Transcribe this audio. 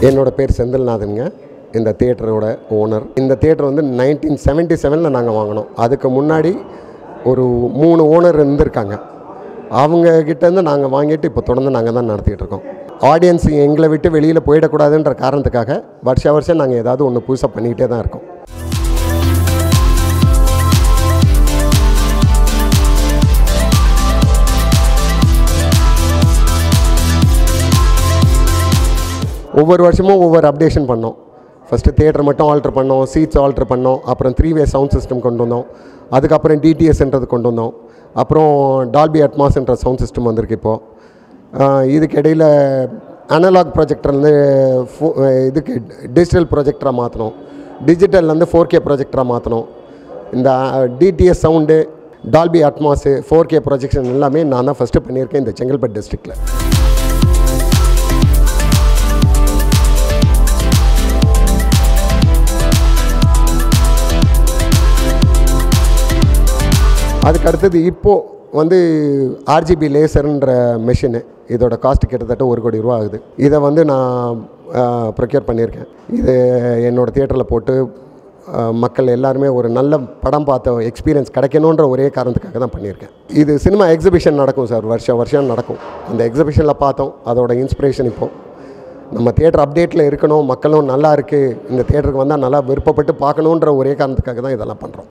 என்னோட பேர் செந்தில்நாதனுங்க இந்த தியேட்டரோட ஓனர் இந்த தியேட்டர் வந்து நைன்டீன் செவன்ட்டி செவனில் நாங்கள் வாங்கினோம் அதுக்கு முன்னாடி ஒரு மூணு ஓனர் இருந்திருக்காங்க அவங்க கிட்டேருந்து நாங்கள் வாங்கிட்டு இப்போ தொடர்ந்து நாங்கள் தான் நடத்திட்டு இருக்கோம் ஆடியன்ஸ் எங்களை விட்டு வெளியில் போயிடக்கூடாதுன்ற காரணத்துக்காக வருஷ வருஷம் நாங்கள் ஏதாவது ஒன்று புதுசாக பண்ணிக்கிட்டே தான் இருக்கோம் ஒவ்வொரு வருஷமும் ஒவ்வொரு அப்டேஷன் பண்ணோம் ஃபஸ்ட்டு தியேட்டர் மட்டும் ஆல்ட்ரு பண்ணோம் சீட்ஸ் ஆல்ட்ரு பண்ணோம் அப்புறம் த்ரீ வே சவுண்ட் சிஸ்டம் கொண்டு வந்தோம் அதுக்கப்புறம் டிடிஎஸ்ன்றது கொண்டு வந்தோம் அப்புறம் டால்பி அட்மாஸ்ன்ற சவுண்ட் சிஸ்டம் வந்திருக்கு இப்போது இதுக்கு இடையில் அனலாக் ப்ரொஜெக்டர்லேருந்து ஃபோ இதுக்கு டிஜிட்டல் ப்ரொஜெக்டராக மாற்றணும் டிஜிட்டல்லேருந்து ஃபோர் கே ப்ரொஜெக்டராக மாற்றணும் இந்த DTS sound Dolby Atmos four K projection எல்லாமே நான் தான் ஃபஸ்ட்டு பண்ணியிருக்கேன் இந்த செங்கல்பட்டு டிஸ்ட்ரிக்டில் அதுக்கு அடுத்தது இப்போது வந்து ஆர்ஜிபி லேசர்ன்ற மெஷினு இதோட காஸ்ட் கிட்டத்தட்ட ஒரு கோடி ரூபா ஆகுது இதை வந்து நான் ப்ரொக்யூர் பண்ணியிருக்கேன் இது என்னோடய தியேட்டரில் போட்டு ஆஹ், மக்கள் எல்லாருமே ஒரு நல்ல படம் பார்த்த எக்ஸ்பீரியன்ஸ் கிடைக்கணுன்ற ஒரே காரணத்துக்காக தான் பண்ணியிருக்கேன் இது சினிமா எக்ஸிபிஷன் நடக்கும் சார் வருஷம் வருஷம் நடக்கும் அந்த எக்ஸிபிஷனில் பார்த்தோம் அதோட இன்ஸ்பிரேஷன் இப்போது நம்ம தியேட்டர் அப்டேட்டில் இருக்கணும் மக்களும் நல்லா இருக்குது இந்த தியேட்டருக்கு வந்தால் நல்லா விருப்பப்பட்டு பார்க்கணுன்ற ஒரே காரணத்துக்காக தான் இதெல்லாம் பண்ணுறோம்